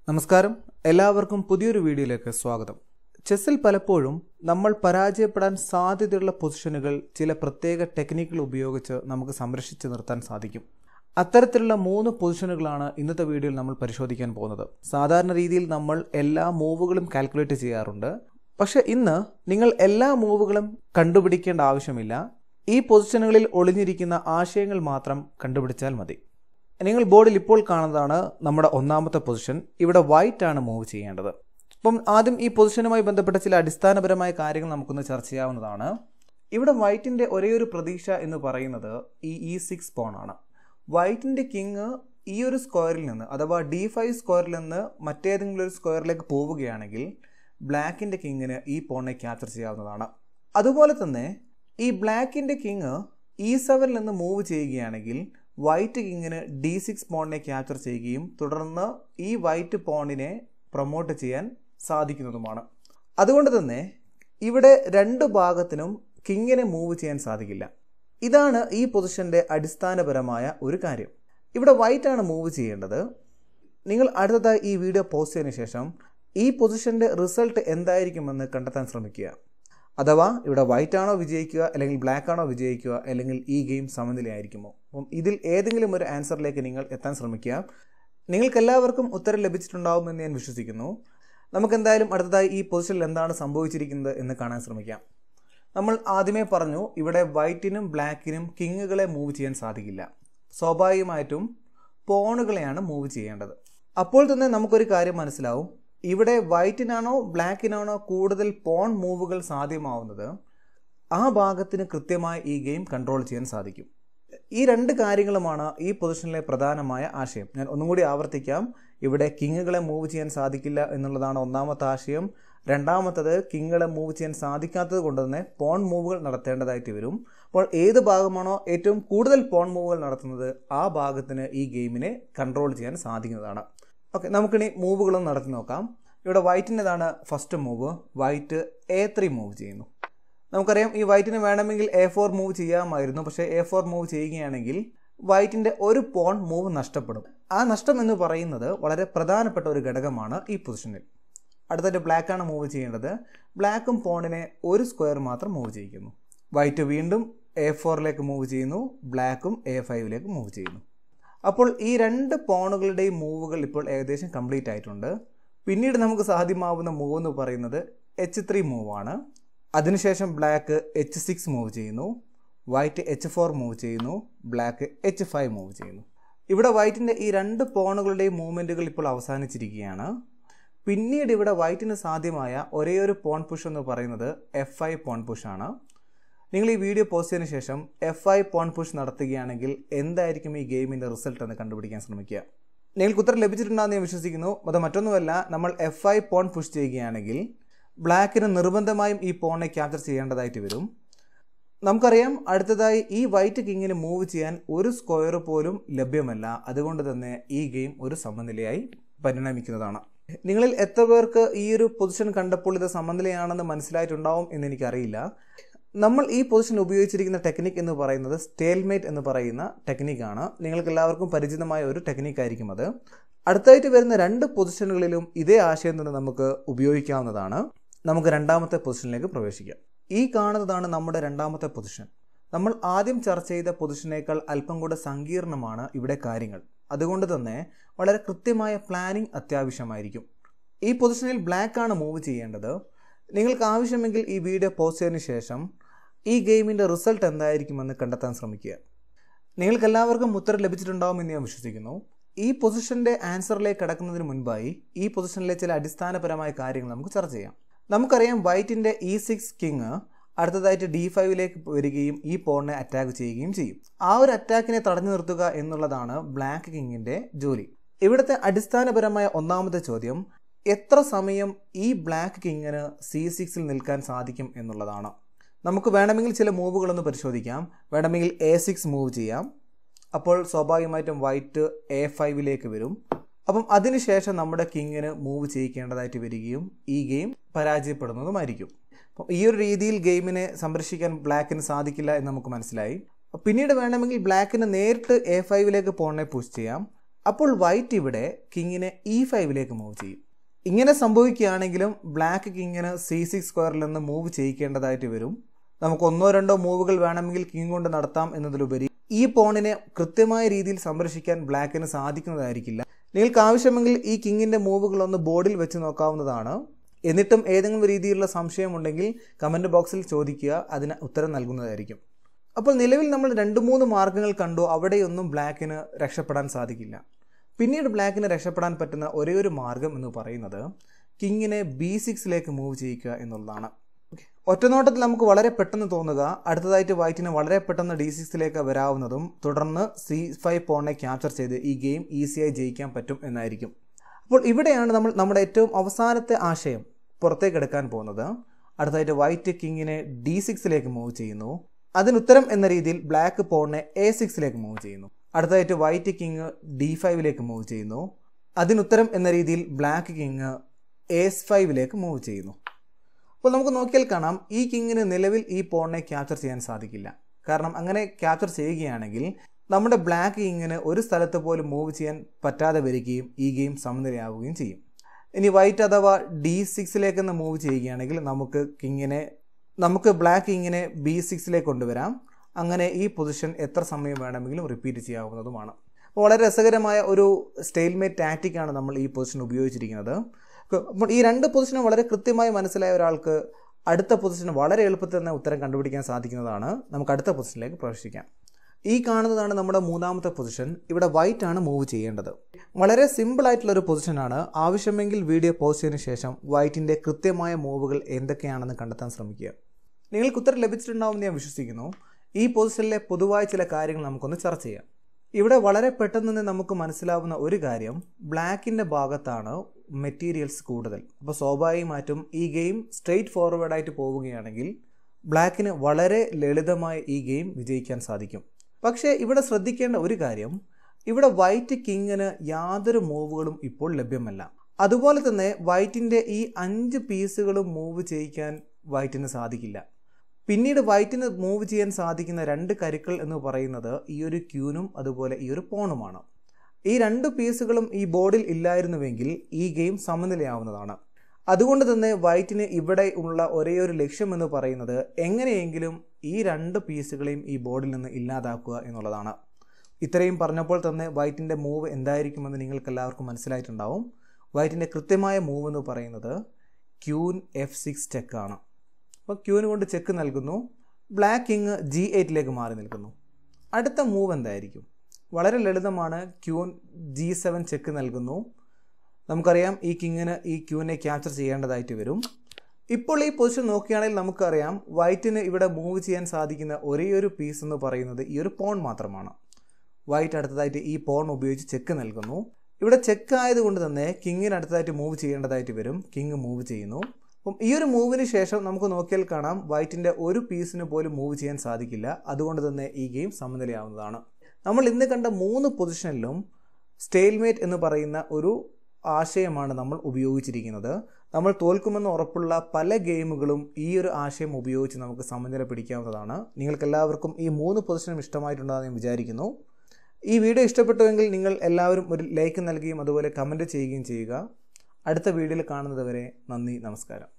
നമസ്കാരം എല്ലാവർക്കും പുതിയൊരു വീഡിയോയിലേക്ക് സ്വാഗതം ചെസ്സിൽ പലപ്പോഴും നമ്മൾ പരാജയപ്പെടാൻ സാധ്യതയുള്ള പൊസിഷനുകൾ ചില പ്രത്യേക ടെക്നിക്കുകൾ ഉപയോഗിച്ച് നമുക്ക് സംരക്ഷിച്ച് നിർത്താൻ സാധിക്കും അത്തരത്തിലുള്ള മൂന്ന് പൊസിഷനുകളാണ് ഇന്നത്തെ വീഡിയോയിൽ നമ്മൾ പരിശോധിക്കാൻ പോകുന്നത് സാധാരണ രീതിയിൽ നമ്മൾ എല്ലാ മൂവുകളും കാൽക്കുലേറ്റ് ചെയ്യാറുണ്ട് പക്ഷേ ഇന്ന് നിങ്ങൾ എല്ലാ മൂവുകളും കണ്ടുപിടിക്കേണ്ട ആവശ്യമില്ല ഈ പൊസിഷനുകളിൽ ഒളിഞ്ഞിരിക്കുന്ന ആശയങ്ങൾ മാത്രം കണ്ടുപിടിച്ചാൽ മതി നിങ്ങൾ ബോർഡിൽ ഇപ്പോൾ കാണുന്നതാണ് നമ്മുടെ ഒന്നാമത്തെ പൊസിഷൻ ഇവിടെ വൈറ്റ് ആണ് മൂവ് ചെയ്യേണ്ടത് അപ്പം ആദ്യം ഈ പൊസിഷനുമായി ബന്ധപ്പെട്ട ചില അടിസ്ഥാനപരമായ കാര്യങ്ങൾ നമുക്കൊന്ന് ചർച്ച ചെയ്യാവുന്നതാണ് ഇവിടെ വൈറ്റിൻ്റെ ഒരേ ഒരു പ്രതീക്ഷ എന്ന് പറയുന്നത് ഈ ഇ സിക്സ് പോണാണ് വൈറ്റിൻ്റെ കിങ് ഈ ഒരു സ്ക്വയറിൽ നിന്ന് അഥവാ ഡി ഫൈവ് സ്ക്വയറിൽ നിന്ന് മറ്റേതെങ്കിലും ഒരു സ്ക്വയറിലേക്ക് പോവുകയാണെങ്കിൽ ബ്ലാക്കിൻ്റെ കിങ്ങിന് ഈ പോണിനെ ക്യാപ്ചർ ചെയ്യാവുന്നതാണ് അതുപോലെ തന്നെ ഈ ബ്ലാക്കിൻ്റെ കിങ് ഇ സെവനിൽ നിന്ന് മൂവ് ചെയ്യുകയാണെങ്കിൽ വൈറ്റ് കിങ്ങിന് ഡി സിക്സ് പോണിനെ ക്യാപ്ചർ ചെയ്യുകയും തുടർന്ന് ഈ വൈറ്റ് പോണിനെ പ്രൊമോട്ട് ചെയ്യാൻ സാധിക്കുന്നതുമാണ് അതുകൊണ്ട് തന്നെ ഇവിടെ രണ്ട് ഭാഗത്തിനും കിങ്ങിനെ മൂവ് ചെയ്യാൻ സാധിക്കില്ല ഇതാണ് ഈ പൊസിഷൻ്റെ അടിസ്ഥാനപരമായ ഒരു കാര്യം ഇവിടെ വൈറ്റ് ആണ് മൂവ് ചെയ്യേണ്ടത് നിങ്ങൾ അടുത്തതായി ഈ വീഡിയോ പോസ്റ്റ് ചെയ്തതിനു ശേഷം ഈ പൊസിഷൻ്റെ റിസൾട്ട് എന്തായിരിക്കുമെന്ന് കണ്ടെത്താൻ ശ്രമിക്കുക അഥവാ ഇവിടെ വൈറ്റ് ആണോ വിജയിക്കുക അല്ലെങ്കിൽ ബ്ലാക്ക് ആണോ വിജയിക്കുക അല്ലെങ്കിൽ ഈ ഗെയിം സമനിലയായിരിക്കുമോ അപ്പം ഇതിൽ ഏതെങ്കിലും ഒരു ആൻസറിലേക്ക് നിങ്ങൾ എത്താൻ ശ്രമിക്കുക നിങ്ങൾക്ക് എല്ലാവർക്കും ഉത്തരം ലഭിച്ചിട്ടുണ്ടാവുമെന്ന് ഞാൻ വിശ്വസിക്കുന്നു നമുക്ക് എന്തായാലും അടുത്തതായി ഈ പൊസിഷനിൽ എന്താണ് സംഭവിച്ചിരിക്കുന്നത് എന്ന് കാണാൻ ശ്രമിക്കാം നമ്മൾ ആദ്യമേ പറഞ്ഞു ഇവിടെ വൈറ്റിനും ബ്ലാക്കിനും കിങ്ങുകളെ മൂവ് ചെയ്യാൻ സാധിക്കില്ല സ്വാഭാവികമായിട്ടും പോണുകളെയാണ് മൂവ് ചെയ്യേണ്ടത് അപ്പോൾ തന്നെ നമുക്കൊരു കാര്യം മനസ്സിലാവും ഇവിടെ വൈറ്റിനാണോ ബ്ലാക്കിനാണോ കൂടുതൽ പോൺ മൂവുകൾ സാധ്യമാവുന്നത് ആ ഭാഗത്തിന് കൃത്യമായി ഈ ഗെയിം കൺട്രോൾ ചെയ്യാൻ സാധിക്കും ഈ രണ്ട് കാര്യങ്ങളുമാണ് ഈ പൊസിഷനിലെ പ്രധാനമായ ആശയം ഞാൻ ഒന്നും കൂടി ആവർത്തിക്കാം ഇവിടെ കിങ്ങുകളെ മൂവ് ചെയ്യാൻ സാധിക്കില്ല എന്നുള്ളതാണ് ഒന്നാമത്തെ ആശയം രണ്ടാമത്തത് കിങ്ങുകളെ മൂവ് ചെയ്യാൻ സാധിക്കാത്തത് കൊണ്ട് തന്നെ പോൺ മൂവുകൾ നടത്തേണ്ടതായിട്ട് വരും അപ്പോൾ ഏത് ഭാഗമാണോ ഏറ്റവും കൂടുതൽ പോൺ മൂവുകൾ നടത്തുന്നത് ആ ഭാഗത്തിന് ഈ ഗെയിമിനെ കൺട്രോൾ ചെയ്യാൻ സാധിക്കുന്നതാണ് ഓക്കെ നമുക്കിനി മൂവുകളൊന്ന് നടത്തി നോക്കാം ഇവിടെ വൈറ്റിൻ്റെതാണ് first move white A three move ചെയ്യുന്നു നമുക്കറിയാം ഈ വൈറ്റിന് വേണമെങ്കിൽ എ ഫോർ മൂവ് ചെയ്യാമായിരുന്നു പക്ഷേ എ ഫോർ മൂവ് ചെയ്യുകയാണെങ്കിൽ വൈറ്റിൻ്റെ ഒരു പോൺ മൂവ് നഷ്ടപ്പെടും ആ നഷ്ടം എന്ന് പറയുന്നത് വളരെ പ്രധാനപ്പെട്ട ഒരു ഘടകമാണ് ഈ പൊസിഷനിൽ അടുത്തായിട്ട് ബ്ലാക്കാണ് മൂവ് ചെയ്യേണ്ടത് ബ്ലാക്കും പോണിനെ ഒരു സ്ക്വയർ മാത്രം മൂവ് ചെയ്യിക്കുന്നു വൈറ്റ് വീണ്ടും എ ഫോറിലേക്ക് മൂവ് ചെയ്യുന്നു ബ്ലാക്കും എ ഫൈവിലേക്ക് മൂവ് ചെയ്യുന്നു അപ്പോൾ ഈ രണ്ട് പോണുകളുടെയും മൂവുകൾ ഇപ്പോൾ ഏകദേശം കംപ്ലീറ്റ് ആയിട്ടുണ്ട് പിന്നീട് നമുക്ക് സാധ്യമാവുന്ന മൂവ് എന്ന് പറയുന്നത് എച്ച് ത്രീ മൂവാണ് അതിനുശേഷം ബ്ലാക്ക് എച്ച് സിക്സ് മൂവ് ചെയ്യുന്നു വൈറ്റ് എച്ച് ഫോർ മൂവ് ചെയ്യുന്നു ബ്ലാക്ക് എച്ച് ഫൈവ് മൂവ് ചെയ്യുന്നു ഇവിടെ വൈറ്റിൻ്റെ ഈ രണ്ട് പോണുകളുടെയും മൂവ്മെൻറ്റുകൾ ഇപ്പോൾ അവസാനിച്ചിരിക്കുകയാണ് പിന്നീട് ഇവിടെ വൈറ്റിന് സാധ്യമായ ഒരേ ഒരു പോൺ പുഷ് എന്ന് പറയുന്നത് എഫ് ഐ പോൺ പുഷാണ് നിങ്ങൾ ഈ വീഡിയോ പോസ്റ്റ് ചെയ്തതിന് ശേഷം എഫ് ഐ പോൺ പുഷ് നടത്തുകയാണെങ്കിൽ എന്തായിരിക്കും ഈ ഗെയിമിൻ്റെ റിസൾട്ട് എന്ന് കണ്ടുപിടിക്കാൻ ശ്രമിക്കുക നിങ്ങൾക്ക് ഉത്തരം ലഭിച്ചിട്ടുണ്ടെന്ന് ഞാൻ വിശ്വസിക്കുന്നു അത് മറ്റൊന്നുമല്ല നമ്മൾ എഫ് ഐ പോൺ പുഷ് ചെയ്യുകയാണെങ്കിൽ ബ്ലാക്കിന് നിർബന്ധമായും ഈ പോണിനെ ക്യാപ്ചർ ചെയ്യേണ്ടതായിട്ട് വരും നമുക്കറിയാം അടുത്തതായി ഈ വൈറ്റ് കിങ്ങിന് മൂവ് ചെയ്യാൻ ഒരു സ്ക്വയർ പോലും ലഭ്യമല്ല അതുകൊണ്ട് തന്നെ ഈ ഗെയിം ഒരു സമനിലയായി പരിണമിക്കുന്നതാണ് നിങ്ങളിൽ എത്ര പേർക്ക് ഈ ഒരു പൊസിഷൻ കണ്ടപ്പോൾ ഇത് സമനിലയാണെന്ന് മനസ്സിലായിട്ടുണ്ടാവും എന്ന് എനിക്കറിയില്ല നമ്മൾ ഈ പൊസിഷൻ ഉപയോഗിച്ചിരിക്കുന്ന ടെക്നിക്ക് എന്ന് പറയുന്നത് സ്റ്റേൽമേറ്റ് എന്ന് പറയുന്ന ടെക്നിക്കാണ് നിങ്ങൾക്ക് എല്ലാവർക്കും പരിചിതമായ ഒരു ടെക്നിക്കായിരിക്കും അത് അടുത്തായിട്ട് വരുന്ന രണ്ട് പൊസിഷനുകളിലും ഇതേ ആശയം തന്നെ നമുക്ക് ഉപയോഗിക്കാവുന്നതാണ് നമുക്ക് രണ്ടാമത്തെ പൊസിഷനിലേക്ക് പ്രവേശിക്കാം ഈ കാണുന്നതാണ് നമ്മുടെ രണ്ടാമത്തെ പൊസിഷൻ നമ്മൾ ആദ്യം ചർച്ച ചെയ്ത പൊസിഷനേക്കാൾ അല്പം കൂടെ സങ്കീർണമാണ് ഇവിടെ കാര്യങ്ങൾ അതുകൊണ്ട് തന്നെ വളരെ കൃത്യമായ പ്ലാനിംഗ് അത്യാവശ്യമായിരിക്കും ഈ പൊസിഷനിൽ ബ്ലാക്ക് ആണ് മൂവ് ചെയ്യേണ്ടത് നിങ്ങൾക്ക് ആവശ്യമെങ്കിൽ ഈ വീഡിയോ പോസ്റ്റ് ചെയ്തതിന് ശേഷം ഈ ഗെയിമിൻ്റെ റിസൾട്ട് എന്തായിരിക്കുമെന്ന് കണ്ടെത്താൻ ശ്രമിക്കുക നിങ്ങൾക്ക് എല്ലാവർക്കും ഉത്തരം ലഭിച്ചിട്ടുണ്ടാവുമെന്ന് ഞാൻ വിശ്വസിക്കുന്നു ഈ പൊസിഷൻ്റെ ആൻസറിലേക്ക് കടക്കുന്നതിന് മുൻപായി ഈ പൊസിഷനിലെ ചില അടിസ്ഥാനപരമായ കാര്യങ്ങൾ നമുക്ക് ചർച്ച ചെയ്യാം നമുക്കറിയാം വൈറ്റിൻ്റെ ഇ സിക്സ് കിങ് അടുത്തതായിട്ട് ഡി ഫൈവിലേക്ക് വരികയും ഈ പോണിനെ അറ്റാക്ക് ചെയ്യുകയും ചെയ്യും ആ ഒരു അറ്റാക്കിനെ തടഞ്ഞു നിർത്തുക എന്നുള്ളതാണ് ബ്ലാക്ക് കിങ്ങിൻ്റെ ജോലി ഇവിടുത്തെ അടിസ്ഥാനപരമായ ഒന്നാമത്തെ ചോദ്യം എത്ര സമയം ഈ ബ്ലാക്ക് കിങ്ങിന് സി സിക്സിൽ നിൽക്കാൻ സാധിക്കും എന്നുള്ളതാണ് നമുക്ക് വേണമെങ്കിൽ ചില മൂവുകളൊന്ന് പരിശോധിക്കാം വേണമെങ്കിൽ എ സിക്സ് മൂവ് ചെയ്യാം അപ്പോൾ സ്വാഭാവികമായിട്ടും വൈറ്റ് എ ഫൈവിലേക്ക് വരും അപ്പം അതിനുശേഷം നമ്മുടെ കിങ്ങിന് മൂവ് ചെയ്യിക്കേണ്ടതായിട്ട് വരികയും ഈ ഗെയിം പരാജയപ്പെടുന്നതുമായിരിക്കും അപ്പം ഈ ഒരു രീതിയിൽ ഗെയിമിനെ സംരക്ഷിക്കാൻ ബ്ലാക്കിന് സാധിക്കില്ല എന്ന് നമുക്ക് മനസ്സിലായി പിന്നീട് വേണമെങ്കിൽ ബ്ലാക്കിന് നേരിട്ട് എ ഫൈവിലേക്ക് പോണെ പുഷ് ചെയ്യാം അപ്പോൾ വൈറ്റ് ഇവിടെ കിങ്ങിനെ ഇ ഫൈവിലേക്ക് മൂവ് ചെയ്യും ഇങ്ങനെ സംഭവിക്കുകയാണെങ്കിലും ബ്ലാക്ക് കിങ്ങിന് സി സിക്സ് സ്ക്വയറിൽ നിന്ന് മൂവ് ചെയ്യിക്കേണ്ടതായിട്ട് വരും നമുക്ക് ഒന്നോ രണ്ടോ മൂവുകൾ വേണമെങ്കിൽ കിങ് കൊണ്ട് നടത്താം എന്നതിലുപരി ഈ പോണിനെ കൃത്യമായ രീതിയിൽ സംരക്ഷിക്കാൻ ബ്ലാക്കിന് സാധിക്കുന്നതായിരിക്കില്ല നിങ്ങൾക്ക് ആവശ്യമെങ്കിൽ ഈ കിങ്ങിൻ്റെ മൂവുകൾ ഒന്ന് ബോർഡിൽ വെച്ച് നോക്കാവുന്നതാണ് എന്നിട്ടും ഏതെങ്കിലും രീതിയിലുള്ള സംശയമുണ്ടെങ്കിൽ കമൻറ്റ് ബോക്സിൽ ചോദിക്കുക അതിന് ഉത്തരം നൽകുന്നതായിരിക്കും അപ്പോൾ നിലവിൽ നമ്മൾ രണ്ട് മൂന്ന് മാർഗങ്ങൾ കണ്ടു അവിടെയൊന്നും ബ്ലാക്കിന് രക്ഷപ്പെടാൻ സാധിക്കില്ല പിന്നീട് ബ്ലാക്കിന് രക്ഷപ്പെടാൻ പറ്റുന്ന ഒരേ ഒരു മാർഗം എന്ന് പറയുന്നത് കിങ്ങിനെ ബി സിക്സിലേക്ക് മൂവ് ചെയ്യിക്കുക എന്നുള്ളതാണ് ഒറ്റനോട്ടത്തിൽ നമുക്ക് വളരെ പെട്ടെന്ന് തോന്നുക അടുത്തതായിട്ട് വൈറ്റിന് വളരെ പെട്ടെന്ന് ഡി സിക്സിലേക്ക് വരാവുന്നതും തുടർന്ന് സി ഫൈവ് പോണിനെ ക്യാപ്ചർ ചെയ്ത് ഈ ഗെയിം ഈസിയായി ജയിക്കാൻ പറ്റും എന്നായിരിക്കും അപ്പോൾ ഇവിടെയാണ് നമ്മൾ നമ്മുടെ ഏറ്റവും അവസാനത്തെ ആശയം പുറത്തേക്ക് എടുക്കാൻ പോകുന്നത് അടുത്തതായിട്ട് വൈറ്റ് കിങ്ങിനെ ഡി സിക്സിലേക്ക് മൂവ് ചെയ്യുന്നു അതിനുത്തരം എന്ന രീതിയിൽ ബ്ലാക്ക് പോണിനെ എ സിക്സിലേക്ക് മൂവ് ചെയ്യുന്നു അടുത്തതായിട്ട് വൈറ്റ് കിങ് ഡി ഫൈവിലേക്ക് മൂവ് ചെയ്യുന്നു അതിനുത്തരം എന്ന രീതിയിൽ ബ്ലാക്ക് കിങ് എസ് ഫൈവിലേക്ക് മൂവ് ചെയ്യുന്നു അപ്പോൾ നമുക്ക് നോക്കിയാൽ കാണാം ഈ കിങ്ങിന് നിലവിൽ ഈ പോണിനെ ക്യാപ്ചർ ചെയ്യാൻ സാധിക്കില്ല കാരണം അങ്ങനെ ക്യാപ്ചർ ചെയ്യുകയാണെങ്കിൽ നമ്മുടെ ബ്ലാക്ക് കിങ്ങിന് ഒരു സ്ഥലത്ത് പോലും മൂവ് ചെയ്യാൻ പറ്റാതെ വരികയും ഈ ഗെയിം സമനിലയാവുകയും ചെയ്യും ഇനി വൈറ്റ് അഥവാ ഡി സിക്സിലേക്കൊന്ന് മൂവ് ചെയ്യുകയാണെങ്കിൽ നമുക്ക് കിങ്ങിനെ നമുക്ക് ബ്ലാക്ക് കിങ്ങിനെ ബി സിക്സിലേക്ക് കൊണ്ടുവരാം അങ്ങനെ ഈ പൊസിഷൻ എത്ര സമയം വേണമെങ്കിലും റിപ്പീറ്റ് ചെയ്യാവുന്നതുമാണ് അപ്പോൾ വളരെ രസകരമായ ഒരു സ്റ്റെയിൽമേറ്റ് ടാക്റ്റിക്കാണ് നമ്മൾ ഈ പൊസിഷൻ ഉപയോഗിച്ചിരിക്കുന്നത് അപ്പോൾ ഈ രണ്ട് പൊസിഷനും വളരെ കൃത്യമായി മനസ്സിലായ ഒരാൾക്ക് അടുത്ത പൊസിഷൻ വളരെ എളുപ്പത്തിൽ തന്നെ ഉത്തരം കണ്ടുപിടിക്കാൻ സാധിക്കുന്നതാണ് നമുക്ക് അടുത്ത പൊസിഷനിലേക്ക് പ്രവേശിക്കാം ഈ കാണുന്നതാണ് നമ്മുടെ മൂന്നാമത്തെ പൊസിഷൻ ഇവിടെ വൈറ്റ് ആണ് മൂവ് ചെയ്യേണ്ടത് വളരെ സിമ്പിൾ ആയിട്ടുള്ള ഒരു പൊസിഷനാണ് ആവശ്യമെങ്കിൽ വീഡിയോ പോസ്റ്റ് ചെയ്തതിനു ശേഷം വൈറ്റിൻ്റെ കൃത്യമായ മൂവുകൾ എന്തൊക്കെയാണെന്ന് കണ്ടെത്താൻ ശ്രമിക്കുക നിങ്ങൾക്ക് ഉത്തരം ലഭിച്ചിട്ടുണ്ടാവുമെന്ന് ഞാൻ വിശ്വസിക്കുന്നു ഈ പൊസിഷനിലെ പൊതുവായ ചില കാര്യങ്ങൾ നമുക്കൊന്ന് ചർച്ച ചെയ്യാം ഇവിടെ വളരെ പെട്ടെന്ന് തന്നെ നമുക്ക് മനസ്സിലാവുന്ന ഒരു കാര്യം ബ്ലാക്കിൻ്റെ ഭാഗത്താണ് മെറ്റീരിയൽസ് കൂടുതൽ അപ്പോൾ സ്വാഭാവികമായിട്ടും ഈ ഗെയിം സ്ട്രെയിറ്റ് ഫോർവേഡായിട്ട് പോവുകയാണെങ്കിൽ ബ്ലാക്കിന് വളരെ ലളിതമായി ഈ ഗെയിം വിജയിക്കാൻ സാധിക്കും പക്ഷേ ഇവിടെ ശ്രദ്ധിക്കേണ്ട ഒരു കാര്യം ഇവിടെ വൈറ്റ് കിങ്ങിന് യാതൊരു മൂവുകളും ഇപ്പോൾ ലഭ്യമല്ല അതുപോലെ തന്നെ വൈറ്റിൻ്റെ ഈ അഞ്ച് പീസുകളും മൂവ് ചെയ്യിക്കാൻ വൈറ്റിന് സാധിക്കില്ല പിന്നീട് വൈറ്റിന് മൂവ് ചെയ്യാൻ സാധിക്കുന്ന രണ്ട് കരുക്കൾ എന്ന് പറയുന്നത് ഈ ഒരു ക്യൂനും അതുപോലെ ഈ ഒരു പോണുമാണ് ഈ രണ്ട് പീസുകളും ഈ ബോർഡിൽ ഇല്ലായിരുന്നുവെങ്കിൽ ഈ ഗെയിം സമനിലയാവുന്നതാണ് അതുകൊണ്ട് തന്നെ വൈറ്റിന് ഇവിടെ ഉള്ള ഒരേ ഒരു ലക്ഷ്യം എന്ന് പറയുന്നത് എങ്ങനെയെങ്കിലും ഈ രണ്ട് പീസുകളെയും ഈ ബോർഡിൽ നിന്ന് ഇല്ലാതാക്കുക എന്നുള്ളതാണ് ഇത്രയും പറഞ്ഞപ്പോൾ തന്നെ വൈറ്റിൻ്റെ മൂവ് എന്തായിരിക്കുമെന്ന് നിങ്ങൾക്ക് എല്ലാവർക്കും മനസ്സിലായിട്ടുണ്ടാവും വൈറ്റിൻ്റെ കൃത്യമായ മൂവ് എന്ന് പറയുന്നത് ക്യൂൻ എഫ് സിക്സ് ചെക്കാണ് അപ്പോൾ ക്യൂന് കൊണ്ട് ചെക്ക് നൽകുന്നു ബ്ലാക്ക് കിങ് ജി എയ്റ്റിലേക്ക് മാറി നിൽക്കുന്നു അടുത്ത മൂവ് എന്തായിരിക്കും വളരെ ലളിതമാണ് ക്യൂൻ ജി സെവൻ ചെക്ക് നൽകുന്നു നമുക്കറിയാം ഈ കിങ്ങിന് ഈ ക്യൂവിനെ ക്യാപ്ചർ ചെയ്യേണ്ടതായിട്ട് വരും ഇപ്പോൾ ഈ പൊസിഷൻ നോക്കുകയാണെങ്കിൽ നമുക്കറിയാം വൈറ്റിന് ഇവിടെ മൂവ് ചെയ്യാൻ സാധിക്കുന്ന ഒരേ ഒരു പീസ് എന്ന് പറയുന്നത് ഈ ഒരു പോൺ മാത്രമാണ് വൈറ്റ് അടുത്തതായിട്ട് ഈ പോൺ ഉപയോഗിച്ച് ചെക്ക് നൽകുന്നു ഇവിടെ ചെക്ക് ആയതുകൊണ്ട് തന്നെ കിങ്ങിന് അടുത്തതായിട്ട് മൂവ് ചെയ്യേണ്ടതായിട്ട് വരും കിങ് മൂവ് ചെയ്യുന്നു അപ്പം ഈ ഒരു മൂവിന് ശേഷം നമുക്ക് നോക്കിയാൽ കാണാം വൈറ്റിൻ്റെ ഒരു പീസിന് പോലും മൂവ് ചെയ്യാൻ സാധിക്കില്ല അതുകൊണ്ട് തന്നെ ഈ ഗെയിം സമനിലയാവുന്നതാണ് നമ്മൾ ഇന്ന് കണ്ട മൂന്ന് പൊസിഷനിലും സ്റ്റെയിൽമേറ്റ് എന്ന് പറയുന്ന ഒരു ആശയമാണ് നമ്മൾ ഉപയോഗിച്ചിരിക്കുന്നത് നമ്മൾ തോൽക്കുമെന്ന് ഉറപ്പുള്ള പല ഗെയിമുകളും ഈ ഒരു ആശയം ഉപയോഗിച്ച് നമുക്ക് സമനില പിടിക്കാവുന്നതാണ് നിങ്ങൾക്കെല്ലാവർക്കും ഈ മൂന്ന് പൊസിഷനും ഇഷ്ടമായിട്ടുണ്ടെന്ന് ഞാൻ വിചാരിക്കുന്നു ഈ വീഡിയോ ഇഷ്ടപ്പെട്ടുവെങ്കിൽ നിങ്ങൾ എല്ലാവരും ഒരു ലൈക്ക് നൽകുകയും അതുപോലെ കമൻറ്റ് ചെയ്യുകയും ചെയ്യുക അടുത്ത വീഡിയോയിൽ കാണുന്നത് വരെ നന്ദി നമസ്കാരം